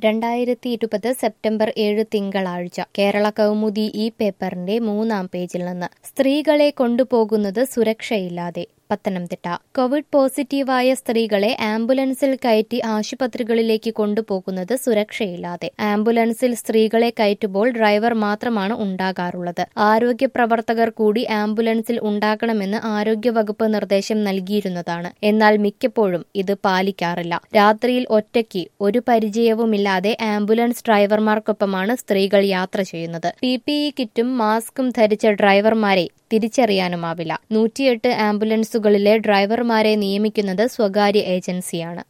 രണ്ടായിരത്തി ഇരുപത് സെപ്റ്റംബർ ഏഴ് തിങ്കളാഴ്ച കേരള കൗമുദി ഈ പേപ്പറിന്റെ മൂന്നാം പേജിൽ നിന്ന് സ്ത്രീകളെ കൊണ്ടുപോകുന്നത് സുരക്ഷയില്ലാതെ പത്തനംതിട്ട കോവിഡ് പോസിറ്റീവായ സ്ത്രീകളെ ആംബുലൻസിൽ കയറ്റി ആശുപത്രികളിലേക്ക് കൊണ്ടുപോകുന്നത് സുരക്ഷയില്ലാതെ ആംബുലൻസിൽ സ്ത്രീകളെ കയറ്റുമ്പോൾ ഡ്രൈവർ മാത്രമാണ് ഉണ്ടാകാറുള്ളത് ആരോഗ്യ പ്രവർത്തകർ കൂടി ആംബുലൻസിൽ ഉണ്ടാകണമെന്ന് ആരോഗ്യവകുപ്പ് നിർദ്ദേശം നൽകിയിരുന്നതാണ് എന്നാൽ മിക്കപ്പോഴും ഇത് പാലിക്കാറില്ല രാത്രിയിൽ ഒറ്റയ്ക്ക് ഒരു പരിചയവുമില്ലാതെ ആംബുലൻസ് ഡ്രൈവർമാർക്കൊപ്പമാണ് സ്ത്രീകൾ യാത്ര ചെയ്യുന്നത് പി പി ഇ കിറ്റും മാസ്കും ധരിച്ച ഡ്രൈവർമാരെ തിരിച്ചറിയാനുമാവില്ല നൂറ്റിയെട്ട് ആംബുലൻസുകളിലെ ഡ്രൈവർമാരെ നിയമിക്കുന്നത് സ്വകാര്യ ഏജൻസിയാണ്